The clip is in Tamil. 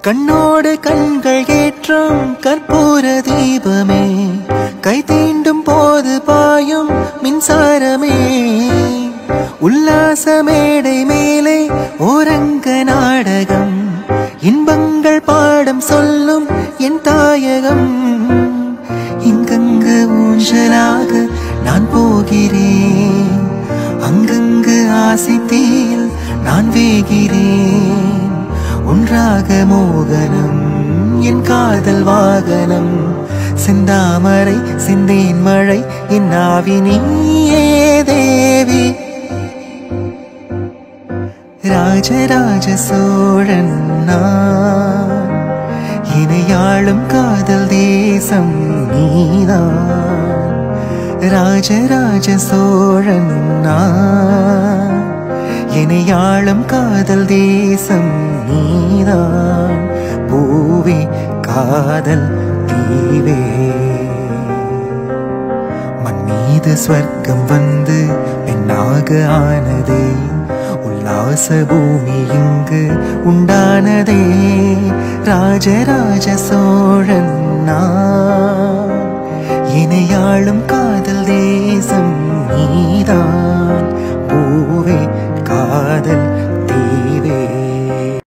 கண்ணோடு கண்கள் ஏற்றும் கற்பூர தீபமே கை தீண்டும் போது பாயும் மின்சாரமே உல்லாச மேடை மேலே ஓரங்க நாடகம் இன்பங்கள் பாடம் சொல்லும் என் தாயகம் இங்கங்கு ஊஞ்சலாக நான் போகிறேன் அங்கங்கு ஆசை தீயில் நான் வேகிறேன் ஒன்றாக மோகனம் என் காதல் வாகனம் செந்தாமரை சிந்தேன் மழை என் ஆவி நீயே தேவி ராஜராஜ சோழன் நான் இணையாளும் காதல் தேசம் நீதான் ராஜராஜ சோழன் நான் இணையாளும் காதல் தேசம் நீதான் பூவே காதல் தீவே மண் மீது ஸ்வர்க்கம் வந்து பெண்ணாக ஆனதே உல்லாச பூமி இங்கு உண்டானதே ராஜராஜ சோழன் நான் இணையாளும் காதல்